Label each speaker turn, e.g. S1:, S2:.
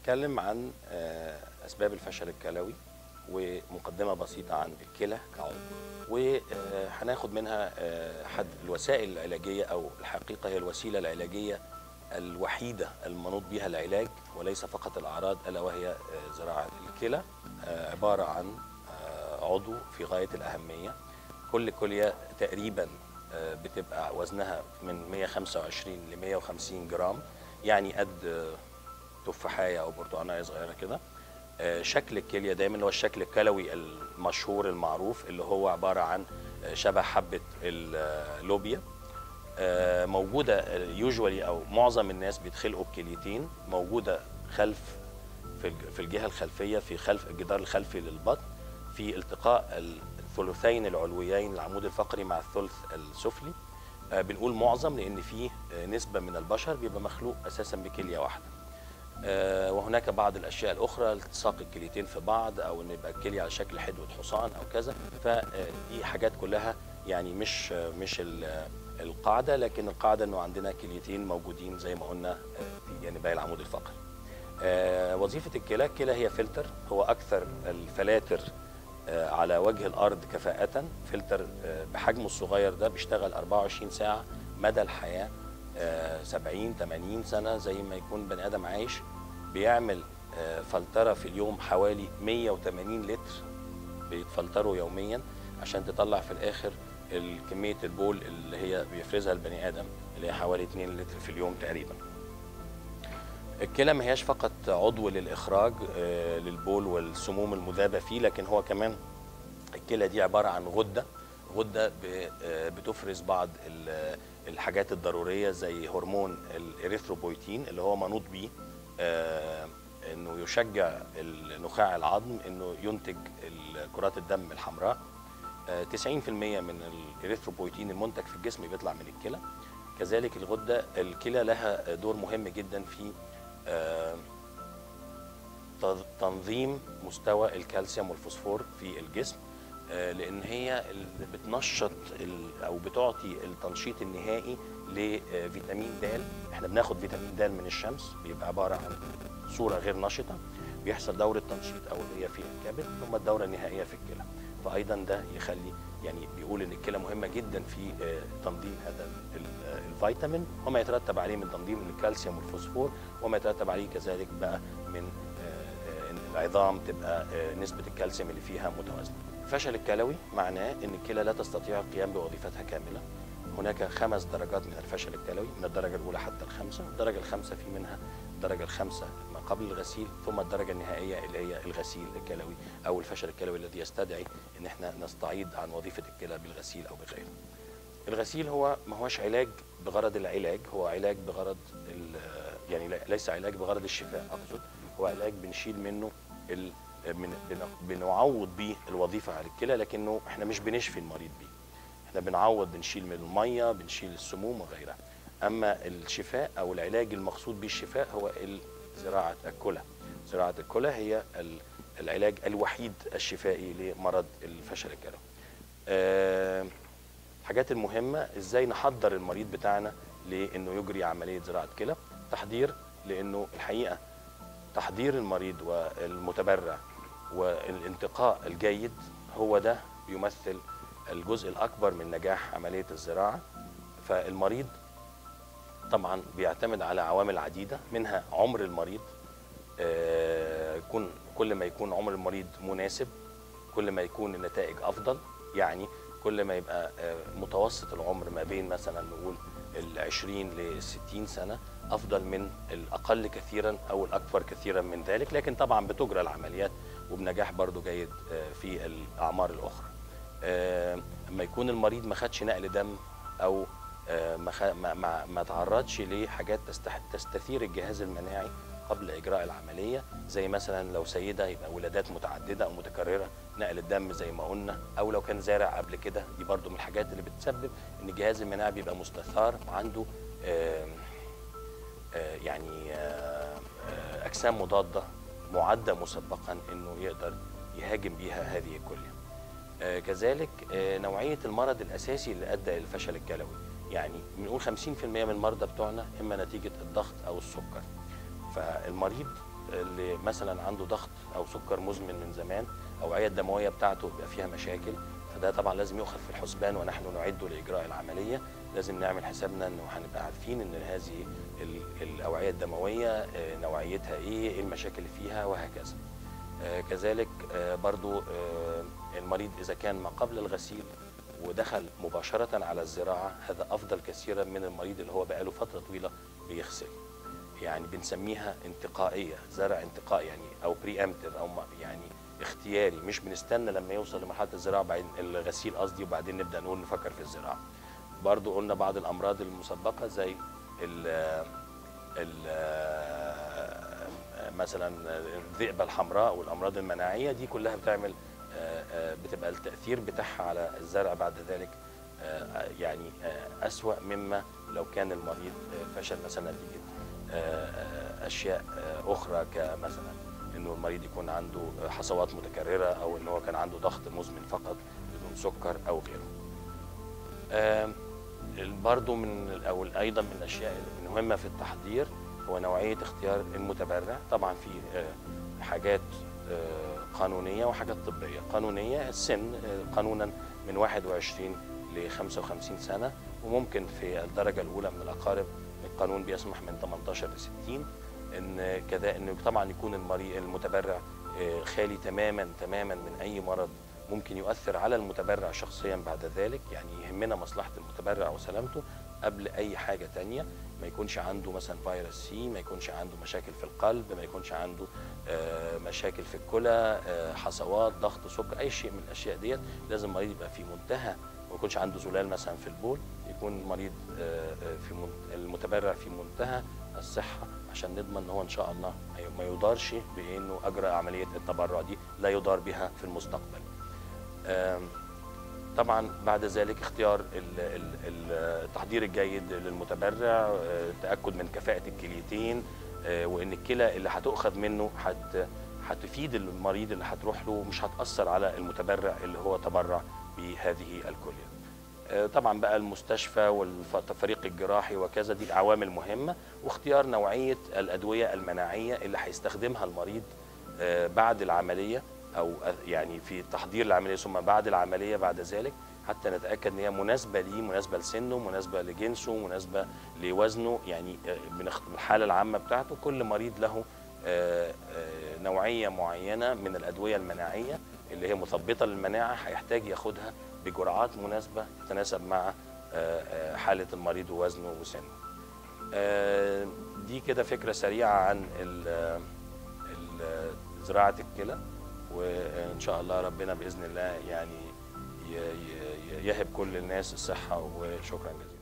S1: هنتكلم عن آه، اسباب الفشل الكلوي ومقدمه بسيطه عن الكلى كعضو وهناخد منها آه، حد الوسائل العلاجيه او الحقيقه هي الوسيله العلاجيه الوحيده المنوط بها العلاج وليس فقط الاعراض الا وهي آه، زراعه الكلى آه، عباره عن آه، عضو في غايه الاهميه كل كليه تقريبا آه، بتبقى وزنها من 125 ل 150 جرام يعني قد آه، تفاحيه او برتقانيه صغيره كده آه، شكل الكليه دايما اللي هو الشكل الكلوي المشهور المعروف اللي هو عباره عن آه، شبه حبه اللوبيا آه، موجوده يوجوالي او معظم الناس بيتخلقوا بكليتين موجوده خلف في الج- في الجهه الخلفيه في خلف الجدار الخلفي للبطن في التقاء الثلثين العلويين العمود الفقري مع الثلث السفلي آه، بنقول معظم لان في آه، نسبه من البشر بيبقى مخلوق اساسا بكليه واحده آه، وهناك بعض الاشياء الاخرى التصاق الكليتين في بعض او ان يبقى الكليه على شكل حدوه حصان او كذا فدي حاجات كلها يعني مش آه، مش ال- القاعده لكن القاعده انه عندنا كليتين موجودين زي ما قلنا آه، في جانبي العمود الفقري آه، وظيفه الكلى الكلى هي فلتر هو اكثر الفلاتر آه، على وجه الارض كفاءه فلتر آه، بحجمه الصغير ده بيشتغل 24 ساعه مدى الحياه آه، 70 80 سنه زي ما يكون بني ادم عايش بيعمل آه، فلتره في اليوم حوالي 180 لتر بيتفلتروا يوميا عشان تطلع في الاخر ال- كميه البول اللي هي بيفرزها البني ادم اللي هي حوالي 2 لتر في اليوم تقريبا الكلى ما هياش فقط عضو للاخراج آه، للبول والسموم المذابه فيه لكن هو كمان الكلى دي عباره عن غده غده ب- آه، بتفرز بعض ال- الحاجات الضروريه زي هرمون الاريثروبويتين اللي هو منوط بيه آه، انه يشجع النخاع العظم انه ينتج ال- كرات الدم الحمراء آه، 90% من الاريثروبويتين المنتج في الجسم بيطلع من الكلى كذلك الغده الكلى لها دور مهم جدا في آه، تض- تنظيم مستوى الكالسيوم والفوسفور في الجسم آه، لان هي اللي بتنشط ال- او بتعطي التنشيط النهائي لفيتامين د احنا بناخد فيتامين د من الشمس بيبقى عباره عن صوره غير نشطه بيحصل دوره تنشيط اوليه في الكبد ثم الدوره النهائيه في الكلى فايضا ده يخلي يعني بيقول ان الكلى مهمه جدا في آه، تنظيم هذا ال- آه، الفيتامين وما يترتب عليه من تنظيم الكالسيوم والفوسفور وما يترتب عليه كذلك بقى من آه، ان العظام تبقى آه، نسبه الكالسيوم اللي فيها متوازنه. الفشل الكلوي معناه ان الكلى لا تستطيع القيام بوظيفتها كامله. هناك خمس درجات من الفشل الكلوي من الدرجه الاولى حتى الخامسه، الدرجه الخامسه في منها الدرجه الخامسه ما قبل الغسيل ثم الدرجه النهائيه اللي هي الغسيل الكلوي او الفشل الكلوي الذي يستدعي ان احنا نستعيض عن وظيفه الكلى بالغسيل او بغيره. الغسيل هو ما هوش علاج بغرض العلاج هو علاج بغرض ال- يعني لا- ليس علاج بغرض الشفاء اقصد هو علاج بنشيل منه ال من بن- بنعوض بيه الوظيفه على الكلى لكنه احنا مش بنشفي المريض بيه احنا بنعوض بنشيل من الميه بنشيل السموم وغيرها اما الشفاء او العلاج المقصود به الشفاء هو ال- زراعه الكلى زراعه الكلى هي ال- العلاج الوحيد الشفائي لمرض الفشل الكلوي آه، الحاجات المهمه ازاي نحضر المريض بتاعنا لانه يجري عمليه زراعه كلى تحضير لانه الحقيقه تحضير المريض والمتبرع والانتقاء الجيد هو ده بيمثل الجزء الاكبر من نجاح عمليه الزراعه فالمريض طبعا بيعتمد على عوامل عديده منها عمر المريض آه، يكون كل ما يكون عمر المريض مناسب كل ما يكون النتائج افضل يعني كل ما يبقى آه، متوسط العمر ما بين مثلا نقول ال 20 ل 60 سنه افضل من الاقل كثيرا او الاكثر كثيرا من ذلك لكن طبعا بتجرى العمليات وبنجاح برضو جيد آه، في الاعمار الاخرى آه، اما يكون المريض ما خدش نقل دم او آه، ما خ- ما ما, ما تعرضش لحاجات تستح- تستثير الجهاز المناعي قبل اجراء العمليه زي مثلا لو سيده يبقى ولادات متعدده او متكرره نقل الدم زي ما قلنا او لو كان زارع قبل كده دي برضو من الحاجات اللي بتسبب ان الجهاز المناعي بيبقى مستثار وعنده آم، آه، يعني آه، آه، اجسام مضاده معده مسبقا انه يقدر يهاجم بيها هذه الكليه. آه، كذلك آه، نوعيه المرض الاساسي اللي ادى الى الفشل الكلوي يعني بنقول 50% من المرضى بتوعنا اما نتيجه الضغط او السكر فالمريض اللي مثلا عنده ضغط او سكر مزمن من زمان اوعيه الدمويه بتاعته بيبقى فيها مشاكل فده طبعا لازم يؤخذ في الحسبان ونحن نعد لاجراء العمليه لازم نعمل حسابنا انه هنبقى عارفين ان هذه ال- الاوعيه الدمويه آه، نوعيتها ايه ايه المشاكل اللي فيها وهكذا آه، كذلك آه، برضو آه، المريض اذا كان ما قبل الغسيل ودخل مباشره على الزراعه هذا افضل كثيرا من المريض اللي هو بقاله فتره طويله بيغسل يعني بنسميها انتقائيه زرع انتقائي يعني او بري امتيف او ما- يعني اختياري مش بنستنى لما يوصل لمرحله الزراعه بعدين الغسيل قصدي وبعدين نبدا نقول نفكر في الزراعه برضو قلنا بعض الامراض المسبقه زي ال ال مثلا الذئبه الحمراء والامراض المناعيه دي كلها بتعمل آه، آه، بتبقى التاثير بتاعها على الزرع بعد ذلك آه، يعني آه، اسوا مما لو كان المريض آه، فشل مثلا نتيجه آه، آه، اشياء آه، اخرى كمثلا انه المريض يكون عنده حصوات متكرره او ان هو كان عنده ضغط مزمن فقط بدون سكر او غيره. آم، برضو من او ايضا من الاشياء المهمه في التحضير هو نوعيه اختيار المتبرع طبعا في آه، حاجات آه، قانونيه وحاجات طبيه قانونيه السن آه، قانونا من 21 ل 55 سنه وممكن في الدرجه الاولى من الاقارب القانون بيسمح من 18 ل 60 ان كذا ان طبعا يكون المريض المتبرع آه، خالي تماما تماما من اي مرض ممكن يؤثر على المتبرع شخصيا بعد ذلك يعني يهمنا مصلحة المتبرع وسلامته قبل أي حاجة تانية ما يكونش عنده مثلا فيروس سي ما يكونش عنده مشاكل في القلب ما يكونش عنده آه، مشاكل في الكلى آه، حصوات ضغط سكر أي شيء من الأشياء ديت لازم المريض يبقى في منتهى ما يكونش عنده زلال مثلا في البول يكون المريض آه، آه، في من- المتبرع في منتهى الصحة عشان نضمن ان هو ان شاء الله ما يضارش بانه اجرى عمليه التبرع دي لا يضار بها في المستقبل. آم، طبعا بعد ذلك اختيار ال- ال- ال- التحضير الجيد للمتبرع آه، التاكد من كفاءه الكليتين آه، وان الكلى اللي هتؤخذ منه هت هتفيد المريض اللي هتروح له مش هتاثر على المتبرع اللي هو تبرع بهذه الكليه. آه، طبعا بقى المستشفى والفريق الجراحي وكذا دي عوامل مهمه واختيار نوعيه الادويه المناعيه اللي هيستخدمها المريض آه، بعد العمليه او أ- يعني في تحضير العمليه ثم بعد العمليه بعد ذلك حتى نتاكد ان هي مناسبه ليه مناسبه لسنه مناسبه لجنسه مناسبه لوزنه يعني آه، بنخ- الحاله العامه بتاعته كل مريض له آه، آه، نوعيه معينه من الادويه المناعيه اللي هي مثبطه للمناعه هيحتاج ياخدها بجرعات مناسبه تتناسب مع آه، آه، حاله المريض ووزنه وسنه. آه، دي كده فكره سريعه عن ال- ال- زراعه الكلى وان شاء الله ربنا باذن الله يعني ي- ي- يهب كل الناس الصحه وشكرا جزيلا